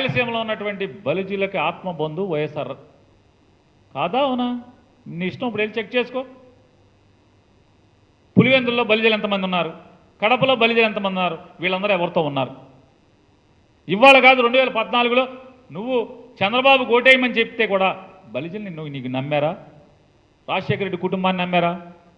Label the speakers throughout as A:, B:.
A: రాయలసీమలో ఉన్నటువంటి బలిజీలకి ఆత్మబంధు వైఎస్ఆర్ కాదా అవునా నీ ఇష్టం ఇప్పుడు వెళ్ళి చెక్ చేసుకో పులివెందుల్లో బలిజలు ఎంతమంది ఉన్నారు కడపలో బలిజలు ఎంతమంది ఉన్నారు వీళ్ళందరూ ఎవరితో ఉన్నారు ఇవాళ కాదు రెండు వేల పద్నాలుగులో నువ్వు చంద్రబాబు ఓటేయమని చెప్తే కూడా బలిజల్ని నువ్వు నీకు నమ్మారా రాజశేఖర రెడ్డి కుటుంబాన్ని నమ్మారా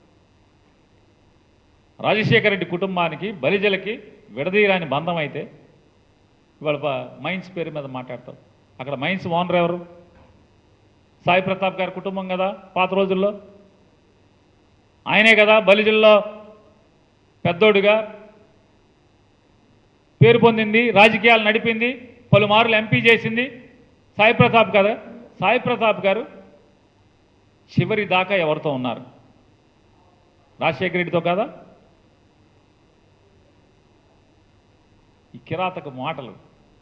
A: రాజశేఖర రెడ్డి కుటుంబానికి బలిజలకి విడదీయరాని బంధం అయితే ఇవాళ ప- మైన్స్ పేరు మీద మాట్లాడతాం అక్కడ మైన్స్ ఓనర్ ఎవరు సాయి ప్రతాప్ గారి కుటుంబం కదా పాత రోజుల్లో ఆయనే కదా బలిజల్లో పెద్దోడుగా పేరు పొందింది రాజకీయాలు నడిపింది పలుమార్లు ఎంపీ చేసింది సాయి ప్రతాప్ కదా సాయి ప్రతాప్ గారు చివరి దాకా ఎవరితో ఉన్నారు రాజశేఖర రెడ్డితో కదా ఈ కిరాతక మాటలు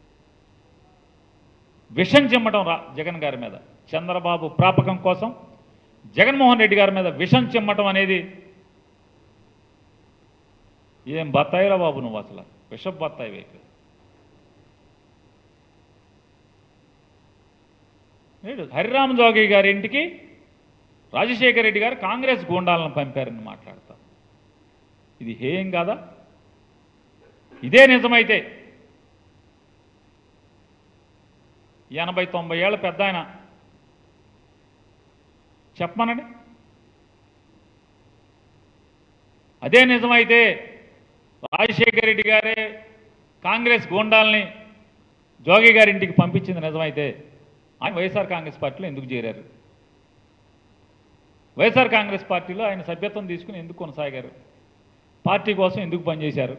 A: విషం చిమ్మటం రా జగన్ గారి మీద చంద్రబాబు ప్రాపకం కోసం జగన్మోహన్ రెడ్డి గారి మీద విషం చిమ్మటం అనేది ఏం బత్తాయిరా బాబు నువ్వు అసలు విషం బత్తాయి వేకు నేడు హరిరామ జోగి గారి ఇంటికి రాజశేఖర రెడ్డి గారు కాంగ్రెస్ గూండాలను పంపారని మాట్లాడతాం ఇది హేయం కాదా ఇదే నిజమైతే ఎనభై తొంభై ఏళ్ళ పెద్ద ఆయన చెప్పమనండి అదే నిజమైతే రాజశేఖర రెడ్డి గారే కాంగ్రెస్ గూండాల్ని జోగి గారి ఇంటికి పంపించింది నిజమైతే ఆయన వైఎస్ఆర్ కాంగ్రెస్ పార్టీలో ఎందుకు చేరారు వైఎస్ఆర్ కాంగ్రెస్ పార్టీలో ఆయన సభ్యత్వం తీసుకుని ఎందుకు కొనసాగారు పార్టీ కోసం ఎందుకు పనిచేశారు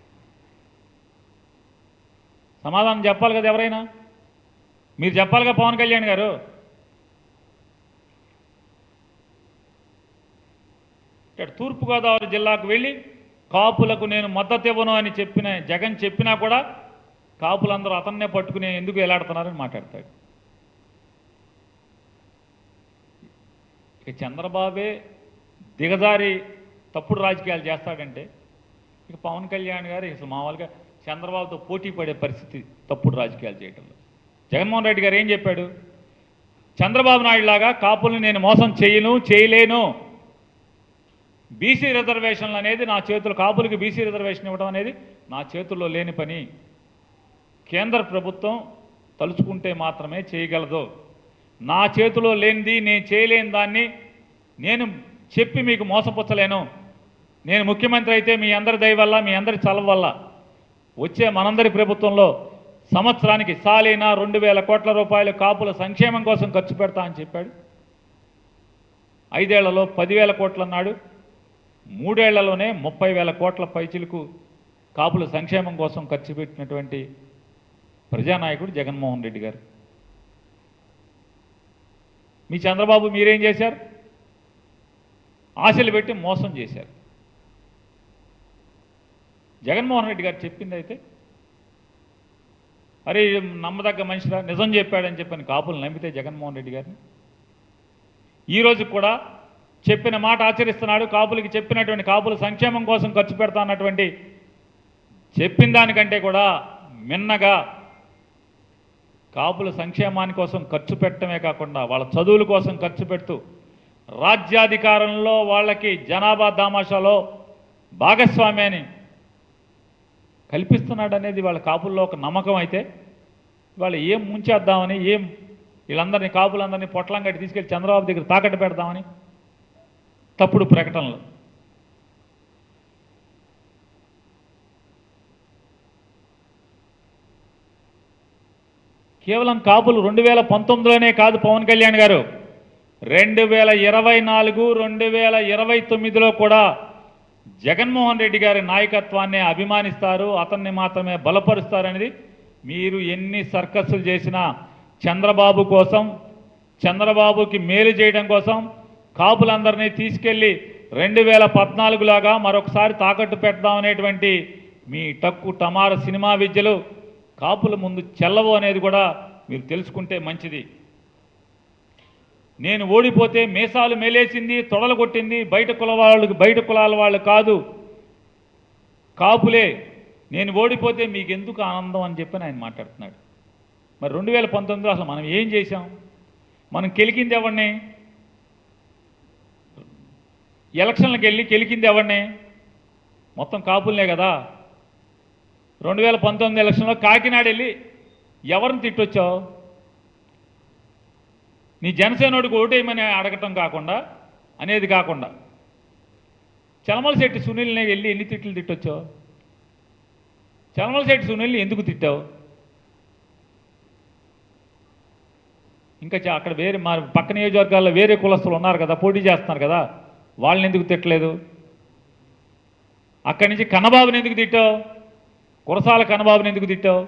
A: సమాధానం చెప్పాలి కదా ఎవరైనా మీరు చెప్పాలిగా పవన్ కళ్యాణ్ గారు ఇక్కడ తూర్పుగోదావరి జిల్లాకు వెళ్ళి కాపులకు నేను మద్దతు ఇవ్వను అని చెప్పిన జగన్ చెప్పినా కూడా కాపులందరూ అతన్నే పట్టుకుని ఎందుకు ఎలాడుతున్నారని మాట్లాడతాడు ఇక చంద్రబాబే దిగజారి తప్పుడు రాజకీయాలు చేస్తాడంటే ఇక పవన్ కళ్యాణ్ గారు అసలు మామూలుగా చంద్రబాబుతో పోటీ పడే పరిస్థితి తప్పుడు రాజకీయాలు చేయటంలో జగన్మోహన్ రెడ్డి గారు ఏం చెప్పాడు చంద్రబాబు నాయుడు లాగా కాపుల్ని నేను మోసం చేయను చేయలేను బీసీ రిజర్వేషన్లు అనేది నా చేతులు కాపులకి బీసీ రిజర్వేషన్ ఇవ్వడం అనేది నా చేతుల్లో లేని పని కేంద్ర ప్రభుత్వం తలుచుకుంటే మాత్రమే చేయగలదు నా చేతిలో లేనిది నేను చేయలేని దాన్ని నేను చెప్పి మీకు మోసపుచ్చలేను నేను ముఖ్యమంత్రి అయితే మీ అందరి దయ వల్ల మీ అందరి చలవ వల్ల వచ్చే మనందరి ప్రభుత్వంలో సంవత్సరానికి సాలీనా రెండు వేల కోట్ల రూపాయలు కాపుల సంక్షేమం కోసం ఖర్చు పెడతా అని చెప్పాడు ఐదేళ్లలో పదివేల కోట్లు అన్నాడు మూడేళ్లలోనే ముప్పై వేల కోట్ల పైచిలకు కాపుల సంక్షేమం కోసం ఖర్చు పెట్టినటువంటి ప్రజానాయకుడు జగన్మోహన్ రెడ్డి గారు మీ చంద్రబాబు మీరేం చేశారు ఆశలు పెట్టి మోసం చేశారు జగన్మోహన్ రెడ్డి గారు చెప్పింది అయితే అరే ఇది నమ్మదగ్గ మనిషిరా నిజం చెప్పాడని చెప్పని కాపులు నమ్మితే జగన్మోహన్ రెడ్డి గారిని ఈరోజు కూడా చెప్పిన మాట ఆచరిస్తున్నాడు కాపులకి చెప్పినటువంటి కాపుల సంక్షేమం కోసం ఖర్చు పెడతా అన్నటువంటి చెప్పిన దానికంటే కూడా మిన్నగా కాపుల సంక్షేమాని కోసం ఖర్చు పెట్టడమే కాకుండా వాళ్ళ చదువుల కోసం ఖర్చు పెడుతూ రాజ్యాధికారంలో వాళ్ళకి జనాభా దామాషాలో భాగస్వామ్యాన్ని కల్పిస్తున్నాడు అనేది వాళ్ళ కాపుల్లో ఒక నమ్మకం అయితే వాళ్ళు ఏం ముంచేద్దామని ఏం వీళ్ళందరినీ కాపులందరినీ పొట్లం కట్టి తీసుకెళ్ళి చంద్రబాబు దగ్గర తాకట్టు పెడదామని తప్పుడు ప్రకటనలు కేవలం కాపులు రెండు వేల పంతొమ్మిదిలోనే కాదు పవన్ కళ్యాణ్ గారు రెండు వేల ఇరవై నాలుగు రెండు వేల ఇరవై తొమ్మిదిలో కూడా జగన్మోహన్ రెడ్డి గారి నాయకత్వాన్ని అభిమానిస్తారు అతన్ని మాత్రమే బలపరుస్తారనేది మీరు ఎన్ని సర్కస్సులు చేసినా చంద్రబాబు కోసం చంద్రబాబుకి మేలు చేయడం కోసం కాపులందరినీ తీసుకెళ్ళి రెండు వేల పద్నాలుగులాగా మరొకసారి తాకట్టు పెడదామనేటువంటి మీ టక్కు టమార సినిమా విద్యలు కాపుల ముందు చెల్లవు అనేది కూడా మీరు తెలుసుకుంటే మంచిది నేను ఓడిపోతే మీసాలు మేలేసింది తొడలు కొట్టింది బయట కుల వాళ్ళు బయట కులాల వాళ్ళు కాదు కాపులే నేను ఓడిపోతే మీకు ఎందుకు ఆనందం అని చెప్పి ఆయన మాట్లాడుతున్నాడు మరి రెండు వేల పంతొమ్మిదిలో అసలు మనం ఏం చేశాం మనం కెలికింది ఎవరిని ఎలక్షన్లకు వెళ్ళి కెలికింది ఎవరిని మొత్తం కాపులనే కదా రెండు వేల పంతొమ్మిది ఎలక్షన్లో కాకినాడ వెళ్ళి ఎవరిని తిట్టొచ్చావు నీ జనసేనోడికి ఓటేయమని అడగటం కాకుండా అనేది కాకుండా చలమల శెట్టి సునీల్ని వెళ్ళి ఎన్ని తిట్లు తిట్టొచ్చావు చలమల శెట్టి సునీల్ని ఎందుకు తిట్టావు ఇంకా చా- అక్కడ వేరే మా పక్క నియోజకవర్గాల్లో వేరే కులస్తులు ఉన్నారు కదా పోటీ చేస్తున్నారు కదా వాళ్ళని ఎందుకు తిట్టలేదు అక్కడి నుంచి కన్నబాబుని ఎందుకు తిట్టావు కురసాల కన్నబాబుని ఎందుకు తిట్టావు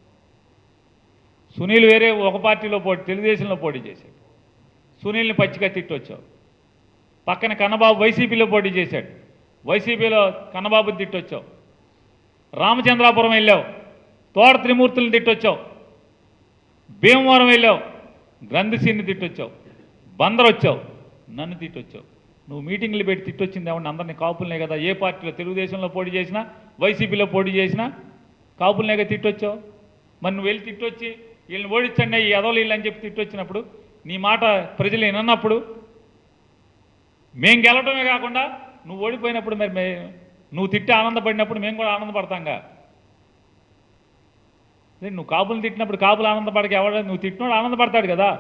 A: సునీల్ వేరే ఒక పార్టీలో పోటీ తెలుగుదేశంలో పోటీ చేశాడు సునీల్ని పచ్చిగా తిట్టొచ్చావు పక్కన కన్నబాబు వైసీపీలో పోటీ చేశాడు వైసీపీలో కన్నబాబుని తిట్టొచ్చావు రామచంద్రాపురం వెళ్ళావు తోట త్రిమూర్తులను తిట్టొచ్చావు భీమవరం వెళ్ళావు గ్రంథిసీని తిట్టొచ్చావు బందర్ వచ్చావు నన్ను తిట్టొచ్చావు నువ్వు మీటింగ్లు పెట్టి తిట్టొచ్చింది ఏమన్నా అందరినీ కాపులనే కదా ఏ పార్టీలో తెలుగుదేశంలో పోటీ చేసినా వైసీపీలో పోటీ చేసినా కాపులనేగా తిట్టొచ్చావు మరి నువ్వు వెళ్ళి తిట్టొచ్చి వీళ్ళని ఓడించండి ఈ ఎదవలు వీళ్ళు అని చెప్పి తిట్టొచ్చినప్పుడు నీ మాట ప్రజలు వినన్నప్పుడు మేం గెలవటమే కాకుండా నువ్వు ఓడిపోయినప్పుడు మరి మే నువ్వు తిట్టి ఆనందపడినప్పుడు మేము కూడా ఆనందపడతాంగా అదే నువ్వు కాపులు తిట్టినప్పుడు కాపులు ఆనందపడక ఎవడ నువ్వు తిట్టినోడు ఆనందపడతాడు కదా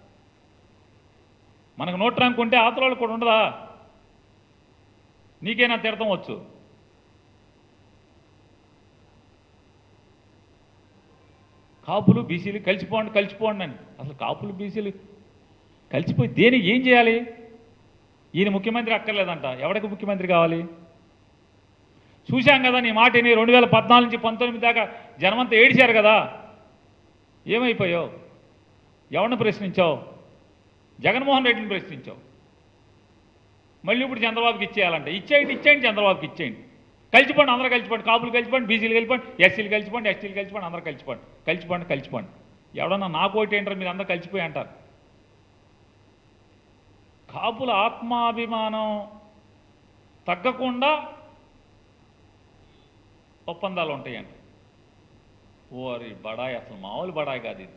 A: మనకు నోట్ ర్యాంక్ ఉంటే ఆతల కూడా ఉండదా నీకేనా తిడతాం వచ్చు కాపులు బీసీలు కలిసిపోండి కలిసిపోండి అని అసలు కాపులు బీసీలు కలిసిపోయి దేని ఏం చేయాలి ఈయన ముఖ్యమంత్రి అక్కర్లేదంట ఎవడికి ముఖ్యమంత్రి కావాలి చూశాం కదా నీ మాట నీ రెండు వేల పద్నాలుగు నుంచి పంతొమ్మిది దాకా జనమంతా ఏడిచారు కదా ఏమైపోయావు ఎవరిని ప్రశ్నించావు జగన్మోహన్ రెడ్డిని ప్రశ్నించావు మళ్ళీ ఇప్పుడు చంద్రబాబుకి ఇచ్చేయాలంట ఇచ్చేయండి ఇచ్చేయండి చంద్రబాబుకి ఇచ్చేయండి కలిసిపోండి అందరూ కలిసిపోండి కాపులు కలిసిపోండి బీసీలు కలిసిపోండి ఎస్సీలు కలిసిపోండి ఎస్టీలు కలిసిపోండి అందరూ కలిసిపోండి కలిసిపోండి కలిసిపోండి ఎవడన్నా నాకు ఒకటి ఏంటారు మీరు అందరూ కలిసిపోయి అంటారు కాపుల ఆత్మాభిమానం తగ్గకుండా ఒప్పందాలు ఉంటాయంట ఓరి బడాయి అసలు మామూలు బడాయి కాదు ఇది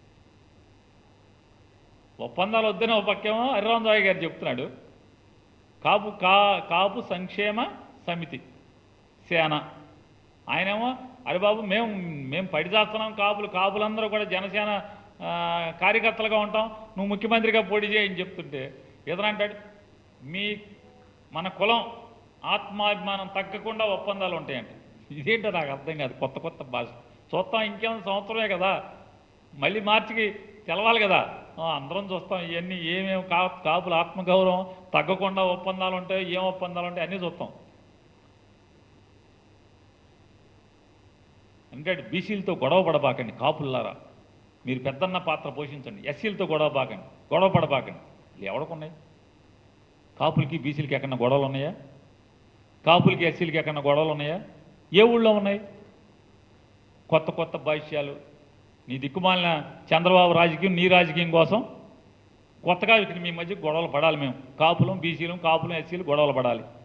A: ఒప్పందాలు వద్దని ఒక పక్కేమో హరిరామరావు గారు చెప్తున్నాడు కాపు కా కాపు సంక్షేమ సమితి సేన ఆయనేమో అరే బాబు మేము మేము పడి చేస్తున్నాం కాపులు కాపులందరూ కూడా జనసేన ఆ, కార్యకర్తలుగా ఉంటాం నువ్వు ముఖ్యమంత్రిగా పోటీ చేయని చెప్తుంటే ఎదురంటాడు మీ మన కులం ఆత్మాభిమానం తగ్గకుండా ఒప్పందాలు ఉంటాయంట ఇదేంటో నాకు అర్థం కాదు కొత్త కొత్త భాష చూస్తాం ఇంకేం సంవత్సరమే కదా మళ్ళీ మార్చికి తెలవాలి కదా ఆ, అందరం చూస్తాం ఇవన్నీ ఏమేమి కా కాపుల ఆత్మగౌరవం తగ్గకుండా ఒప్పందాలు ఉంటాయి ఏం ఒప్పందాలు ఉంటాయి అన్నీ చూస్తాం అంటే బీసీలతో గొడవ పడబాకండి కాపుల్లారా మీరు పెద్దన్న పాత్ర పోషించండి ఎస్సీలతో గొడవ బాకండి గొడవ పడబాకండి ఇది ఎవడకున్నాయి కాపులకి బీసీలకి ఎక్కడన్నా గొడవలు ఉన్నాయా కాపులకి ఎస్సీలకి ఎక్కడన్నా గొడవలు ఉన్నాయా ఏ ఊళ్ళో ఉన్నాయి కొత్త కొత్త భాష్యాలు నీ దిక్కుమాలిన చంద్రబాబు రాజకీయం నీ రాజకీయం కోసం కొత్తగా ఇక్కడ మీ మధ్య గొడవలు పడాలి మేము కాపులం బీసీలం కాపులం ఎస్సీలు గొడవలు పడాలి